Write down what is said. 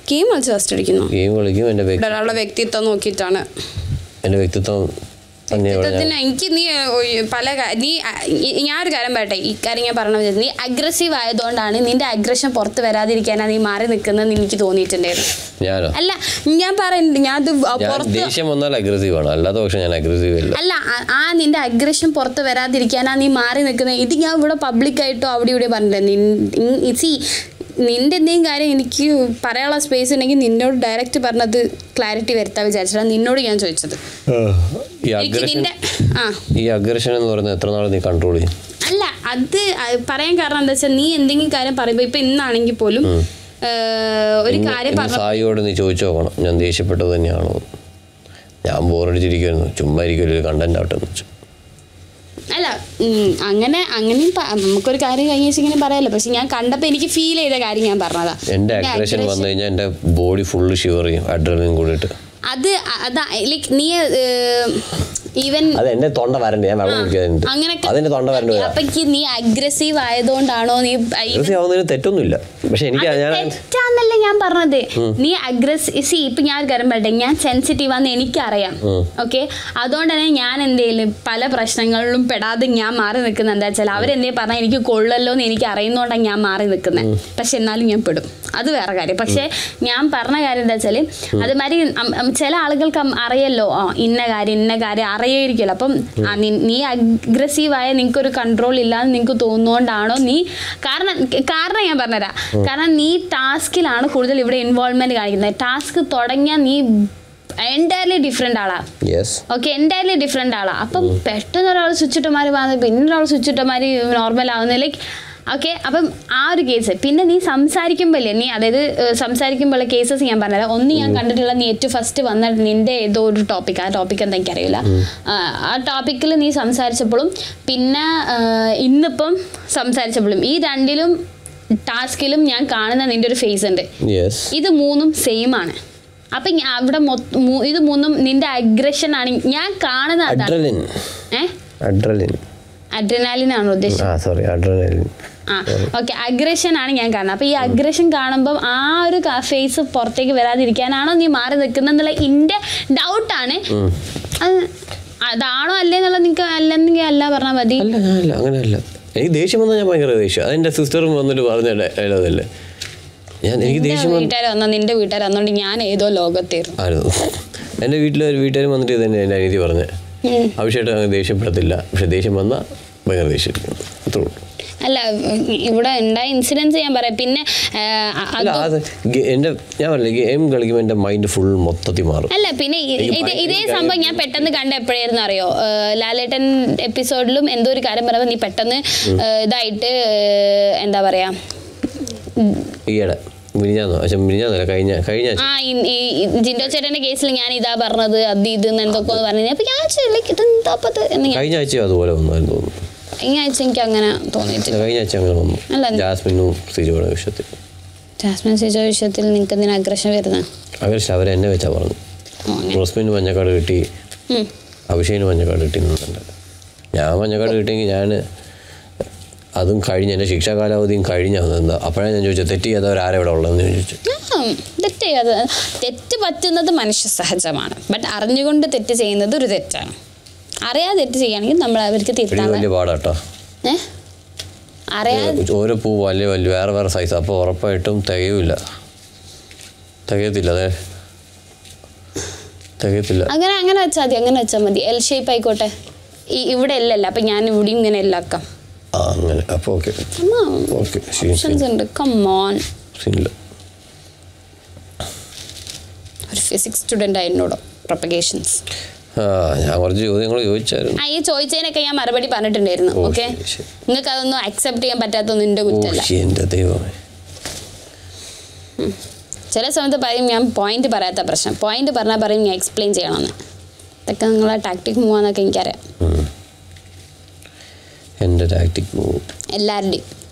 Game കളിച്ച് first അടിക്കുന്നു game കളിക്കും എൻ്റെ വ്യക്തി ഇവിടെ ഒരാളുടെ വ്യക്തിത്വം നോക്കിയിട്ടാണ് എൻ്റെ വ്യക്തിത്വം തന്നെ ഇവിടെ ഞാൻ വ്യക്തിത്വത്തിന് എനിക്ക് നീ ഏഹ്, പല കാ- നീ അ- ഈ- ഞാനൊരു കാര്യം പറയട്ടെ ഈ കാര്യം ഞാൻ പറഞ്ഞ നീ അഗ്രസീവ് ആയതുകൊണ്ടാണ് നിന്റെ അഗ്രഷൻ പുറത്ത് വരാതിരിക്കാനാണ് നീ മാറി നിൽക്കുന്നതെന്ന് എനിക്ക് തോന്നിയിട്ടുണ്ടായിരുന്നു ഞാനോ അല്ല ഞാൻ പറയുന്നുണ്ട് ഞാൻ അത് ഞാൻ പുറത്ത് ദേഷ്യം വന്നാൽ അഗ്രസീവ് ആണ് അല്ലാത്ത പക്ഷെ ഞാൻ അഗ്രസീവ് അല്ല അല്ല ആ- ആ നിന്റെ അഗ്രഷൻ പുറത്ത് വരാതിരിക്കാനാ നീ മാറി നിൽക്കുന്നത് ഇത് ഞാൻ ഇവിടെ പബ്ലിക്കായിട്ടോ അവിടെ ഇവിടെ പറഞ്ഞില്ല സി നിന്റെ എന്തെങ്കിലും കാര്യം എനിക്ക് പറയാനുള്ള സ്പേസ് ഉണ്ടെങ്കിൽ നിന്നോട് ഡയറക്റ്റ് പറഞ്ഞത് ക്ലാരിറ്റി വരുത്താൻ വിചാരിച്ചിട്ടാണ് നിന്നോട് ഞാൻ ചോദിച്ചത് ഈ എനിക്ക് അഗ്രഷൻ നിന്റെ ആ ഈ അഗ്രഷൻ എന്ന് പറയുന്നത് എത്ര നാൾ നീ കൺട്രോൾ ചെയ്യും അല്ല അത് അ- പറയാൻ കാരണം എന്താ വെച്ചാൽ നീ എന്തെങ്കിലും കാര്യം പറയുമ്പോൾ ഇപ്പൊ ഇന്നാണെങ്കിൽ പോലും ഏഹ്, ഒരു കാര്യം ഇന്ന് പറഞ്ഞ സായിയോട് നീ ചോദിച്ചു നോക്കണം ഞാൻ ദേഷ്യപ്പെട്ടത് തന്നെയാണോ ഞാൻ ബോറടിച്ചിരിക്കുമായിരുന്നു ചുമ്മാ ഇരിക്കും ഒരു കണ്ടന്റ് ആവട്ടെ എന്ന് വെച്ചു അല്ല ഉം, അങ്ങനെ അങ്ങനെയും പ- നമുക്കൊരു കാര്യം കഴിഞ്ഞ വെച്ച് ഇങ്ങനെ പറയാലോ പക്ഷെ ഞാൻ കണ്ടപ്പോൾ എനിക്ക് ഫീൽ ചെയ്ത കാര്യം ഞാൻ പറഞ്ഞതാ എൻ്റെ നിന്റെ അഗ്രഷൻ aggression- വന്നു കഴിഞ്ഞാൽ എൻ്റെ ബോഡി ഫുള്ള് ഷിവർ ചെയ്യും അഡ്രലിനും കൂടിയിട്ട് അത് അ- അതാ ലൈക്ക് നീ ഈവൻ അത് എൻ്റെ തൊണ്ട വരണ്ട ഞാൻ വെള്ളം കുടിക്കാറുണ്ട് അങ്ങനൊക്കെ അതിൻ്റെ തൊണ്ട വരണ്ട വരാം അപ്പൊ നീ അഗ്രസീവ് ആയതുകൊണ്ടാണോ നീ അഗ്രസീവ് ആവുന്നതിന് തെറ്റൊന്നുമില്ല പക്ഷെ എനിക്ക് ഞാൻ തെറ്റാന്നല്ല ഞാൻ പറഞ്ഞത് നീ അഗ്രസീവ് സി ഇപ്പൊ ഞാൻ ഒരു കാര്യം പറയട്ടെ ഞാൻ സെൻസിറ്റീവ് ആണെന്ന് എനിക്കറിയാം ഓക്കെ അതുകൊണ്ട് തന്നെ ഞാൻ എന്തെങ്കിലും പല പ്രശ്നങ്ങളിലും പെടാതെ ഞാൻ മാറി നിൽക്കുന്നത് എന്താ വെച്ചാൽ അവരെന്തേ പറഞ്ഞാൽ എനിക്ക് കൊള്ളല്ലോ എന്ന് എനിക്ക് അറിയുന്നതുകൊണ്ടാണ് ഞാൻ മാറി നിൽക്കുന്നത് പക്ഷെ എന്നാലും ഞാൻ പെടും അത് വേറെ കാര്യം പക്ഷെ ഞാൻ പറഞ്ഞ കാര്യം എന്താ വെച്ചാൽ അതുമാതിരി അം- അം- ചില ആളുകൾക്ക് അം- അറിയല്ലോ ആ ഇന്ന കാര്യം ഇന്ന കാര്യം അറിയായിരിക്കുമല്ലോ അപ്പം ആ, നി- നീ അഗ്രസീവായ നിനക്കൊരു കൺട്രോൾ ഇല്ലാന്ന് നിനക്ക് തോന്നുന്നോണ്ടാണോ നീ കാരണം കാരണം ഞാൻ പറഞ്ഞുതരാം കാരണം നീ ടാസ്കിലാണ് കൂടുതൽ ഇവിടെ ഇൻവോൾവ്മെന്റ് കാണിക്കുന്നത് ടാസ്ക് തുടങ്ങിയാൽ നീ എൻറ്റയർലി ഡിഫറെൻ്റ് ആളാ യെസ് ഓക്കെ എൻറ്റയർലി ഡിഫറെൻ്റ് ആളാ അപ്പം പെട്ടെന്ന് ഒരാൾ സ്വിച്ച് ഇട്ടമാര് വന്നത് പിന്നെ ഒരാൾ സ്വിച്ച് ഇട്ടമാര് നോർമൽ ആവുന്നത് ലൈക്ക് ഓക്കെ അപ്പം ആ ഒരു കേസ് പിന്നെ നീ സംസാരിക്കുമ്പോഴല്ലേ നീ അതായത് ഏഹ്, സംസാരിക്കുമ്പോഴുള്ള കേസസ് ഞാൻ പറഞ്ഞുതരാം ഒന്ന് ഞാൻ കണ്ടിട്ടുള്ള നീ ഏറ്റവും ഫസ്റ്റ് വന്ന നിന്റെ ഏതോ ഒരു ടോപ്പിക് ആ ടോപ്പിക് എന്താ എനിക്കറിയില്ല ആ, ആ ടോപ്പിക്കിൽ നീ സംസാരിച്ചപ്പോഴും പിന്നെ ഏഹ്, ഇന്നിപ്പം സംസാരിച്ചപ്പോഴും ഈ രണ്ടിലും ടാസ്കിലും ഞാൻ കാണുന്ന നിന്റെ ഒരു ഫേസ് ഉണ്ട് യെസ് ഇത് മൂന്നും സെയിം ആണ് അപ്പൊ ഞാൻ അവിടെ മൊത്ത- മൂ- ഇത് മൂന്നും നിന്റെ അഗ്രഷൻ ആണ് ഞാൻ കാണുന്ന അതാണ് അഡ്രലിൻ ഏ അഡ്രലിൻ അഡ്രിനാലിൻ ആണ് ഉദ്ദേശിച്ചത് ആ സോറി അഡ്രലിൻ ആ ഓക്കെ അഗ്രഷൻ ആണ് ഞാൻ കാണുന്നത് അപ്പൊ ഈ അഗ്രഷൻ കാണുമ്പോൾ ആ ഒരു ഫേസ് പുറത്തേക്ക് വരാതിരിക്കാനാണോ നീ മാറി നിൽക്കുന്നത് എന്നുള്ള ഇന്റെ ഡൗട്ടാണ് അത് അതാണോ അല്ലേ എന്നുള്ളത് നിങ്ങൾക്ക് അല്ലെന്നെങ്കിൽ അല്ല പറഞ്ഞാൽ മതി അല്ല ഞാനല്ല അങ്ങനെയല്ല എനിക്ക് ദേഷ്യം വന്നാൽ ഞാൻ ഭയങ്കര ദേഷ്യം അതെൻ്റെ സിസ്റ്ററും വന്നിട്ട് പറഞ്ഞ ഡയലോഗല്ലേ ഞാൻ എനിക്ക് ദേഷ്യം വന്ന വീട്ടുകാർ വന്നോ നിന്റെ വീട്ടുകാർ വന്നോണ്ട് ഞാൻ ഏതോ ലോകത്തായിരുന്നു ആയിരുന്നു എൻ്റെ വീട്ടിൽ ഒരു വീട്ടുകാരും വന്നിട്ട് ഇത് തന്നെ എൻ്റെ അനീതി പറഞ്ഞ് ആവശ്യമായിട്ട് അങ്ങനെ ദേഷ്യപ്പെടത്തില്ല പക്ഷെ ദേഷ്യം വന്നാൽ ഭയങ്കര ദേഷ്യം അത്രേ ഉള്ളൂ അല്ല ഇവിടെ ഉണ്ടായ ഇൻസിഡൻസ് ഞാൻ പറയാം പിന്നെ ആ, അല്ല അത് അത് ഗെ- എൻ്റെ ഞാൻ പറഞ്ഞില്ലേ ഗെയിം കളിക്കുമ്പോൾ എൻ്റെ മൈൻഡ് ഫുൾ മൊത്തത്തിൽ മാറും അല്ല പിന്നെ ഇ- എനിക്ക് ഇത് ഭയങ്കര ഇതേ കാര്യം- സംഭവം ഞാൻ പെട്ടെന്ന് കണ്ട എപ്പോഴായിരുന്നു അറിയോ ഏഹ് ലാലേട്ടൻ എപ്പിസോഡിലും എന്തോ ഒരു കാര്യം പറയുമ്പോൾ നീ പെട്ടെന്ന് ഏഹ് ഇതായിട്ട് ഏഹ് എന്താ പറയാ ഈയിടെ മിനിഞ്ഞാന്നോ പക്ഷെ മിനിഞ്ഞാന്നല്ല കഴിഞ്ഞ കഴിഞ്ഞ ആഴ്ച. ആ ഈ- ഈ ഈ ജിൻഡോ ചേട്ടന്റെ കേസിൽ ഞാൻ ഇതാ പറഞ്ഞത് അത് ഇത് എന്ന് എന്തൊക്കെ പറഞ്ഞു അപ്പൊ ഞാൻ ലൈക്ക് ഇതെന്താ അപ്പൊ ഇത് എന്ന് ഞാൻ കഴിഞ്ഞ ആഴ്ച അതുപോലെ വന്നായിരുന്നു തോന്നുന്നു ഈ ആഴ്ച എനിക്ക് അങ്ങനെ തോന്നിയിട്ടില്ല കഴിഞ്ഞ ആഴ്ച അങ്ങനെ വന്നു അല്ല. ജാസ്മിനും സിജോയുടെ വിഷയത്തിൽ ജാസ്മിൻ സിജോ വിഷയത്തിൽ നിങ്ങൾക്ക് എന്തിനാ അഗ്രഷൻ വരുന്നത് അവർ അവരെന്നെ വെച്ചാ പറഞ്ഞു ഓ, അങ്ങനെ. റോസ്മിന് മഞ്ഞക്കാട് കിട്ടി ഉം. അഭിഷേകിന് മഞ്ഞക്കാട് കിട്ടി എന്നുണ്ട് ഞാൻ മഞ്ഞക്കാട് കിട്ടിയെങ്കിൽ ഞാൻ അതും കഴിഞ്ഞ് എൻ്റെ ശിക്ഷാ കാലാവധിയും കഴിഞ്ഞാണ് എന്താ അപ്പോഴാണ് ഞാൻ ചോദിച്ചത് തെറ്റ് ചെയ്യാത്തവർ ആരാ ഇവിടെ ഉള്ളതെന്ന് ചോദിച്ചു ആ, തെറ്റ് ചെയ്യാതെ തെറ്റ് പറ്റുന്നത് മനുഷ്യ സഹജമാണ് ബട്ട് അറിഞ്ഞുകൊണ്ട് തെറ്റ് ചെയ്യുന്നത് ഒരു തെറ്റാണ് അറിയാതെ തെറ്റ് ചെയ്യുകയാണെങ്കിൽ നമ്മൾ അവർക്ക് പിടി തിരുത്താൻ വലിയ പാടാട്ടോ ഏ അറിയാതെ ഓരോ പൂ വലിയ വലിയ വേറെ വേറെ സൈസ് അപ്പോൾ ഉറപ്പായിട്ടും തികയില്ല തികയത്തില്ല അതെ തികയത്തില്ല അങ്ങനെ അങ്ങനെ വെച്ചാൽ മതി അങ്ങനെ വെച്ചാൽ മതി എൽ ഷേപ്പ് ആയിക്കോട്ടെ ഈ ഇവിടെ എല്ലല്ല അപ്പം ഞാൻ ഇവിടെയും ഇങ്ങനെ എല്ലാക്കാം ആ അങ്ങനെ അപ്പോൾ ഓക്കെ ഓക്കെ സീൻ ഓപ്ഷൻസ് ഉണ്ട് കമ്മോൺ സീനില്ല ഒരു ഫിസിക്സ് സ്റ്റുഡൻ്റ് എന്നോട് പ്രൊപ്പഗേഷൻസ് ആ ഞാൻ കുറച്ച് ചോദ്യങ്ങൾ ചോദിച്ചായിരുന്നു ആ ഈ ചോദിച്ചതിനൊക്കെ ഞാൻ മറുപടി പറഞ്ഞിട്ടുണ്ടായിരുന്നു ഓ, ഓക്കെ ശരി, ശരി. നിങ്ങൾക്ക് അതൊന്നും അക്സെപ്റ്റ് ചെയ്യാൻ പറ്റാത്തൊന്നും എൻ്റെ ഓ കുറ്റമല്ല ശരി, എൻ്റെ ദൈവമേ ചില സമയത്ത് പറയും ഞാൻ പോയിന്റ് പറയാത്ത പ്രശ്നം പോയിന്റ് പറഞ്ഞാൽ പറയും ഞാൻ എക്സ്പ്ലെയിൻ ചെയ്യണമെന്ന് ഇതൊക്കെ നിങ്ങളെ ടാക്ടിക് മൂവാന്നൊക്കെ എനിക്കറിയാം ഉം. എൻ്റെ ടാക്ടിക് മൂവ് എല്ലാവരുടെയും